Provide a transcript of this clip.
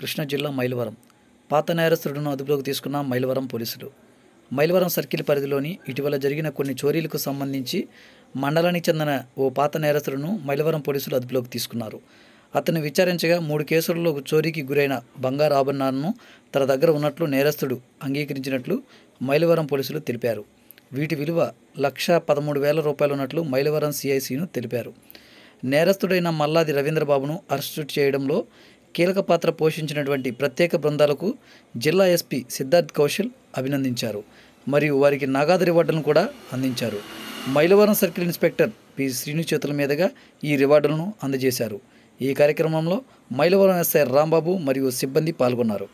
కృష్ణా జిల్లా మైలవరం పాత నేరస్తుడును అదుపులోకి తీసుకున్న మైలవరం పోలీసులు మైలవరం సర్కిల్ పరిధిలోని ఇటీవల జరిగిన కొన్ని చోరీలకు సంబంధించి మండలానికి చెందిన ఓ పాత నేరస్తుడును మైలవరం పోలీసులు అదుపులోకి తీసుకున్నారు అతను విచారించగా మూడు కేసులలో చోరీకి గురైన బంగారు ఆభరణాలను తన దగ్గర ఉన్నట్లు నేరస్తుడు అంగీకరించినట్లు మైలవరం పోలీసులు తెలిపారు వీటి విలువ లక్ష పదమూడు వేల రూపాయలు ఉన్నట్లు మైలవరం సిఐసిను తెలిపారు నేరస్తుడైన మల్లాది రవీంద్రబాబును అరెస్టు చేయడంలో కీలక పాత్ర పోషించినటువంటి ప్రత్యేక బృందాలకు జిల్లా ఎస్పీ సిద్ధార్థ్ కౌశల్ అభినందించారు మరియు వారికి నగాదు రివార్డులను కూడా అందించారు Mylavaram circle inspector P Srinu చేతుల మీదుగా ఈ రివార్డులను అందజేశారు ఈ కార్యక్రమంలో మైలవరం ఎస్ఐ రాంబాబు మరియు సిబ్బంది పాల్గొన్నారు